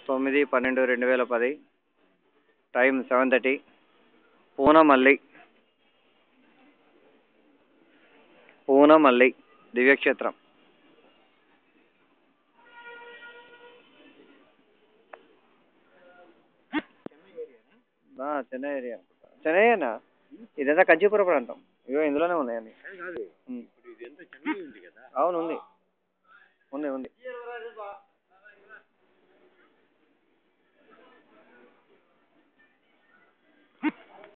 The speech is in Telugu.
తొమ్మిది పన్నెండు రెండు వేల పది time seven thirty Poonamallee Poonamallee దివ్యక్షేత్రం ఆ, చెన్నై ఏరియా చెన్నై అన్న ఇదంతా కంచీపుర ప్రాంతం ఇగో ఇందులోనే ఉన్నాయండి కాదు ఉమ్. ఇప్పుడు ఇదంతా చెన్నై ఉంది కదా అవును ఉంది ఉంది ఉంది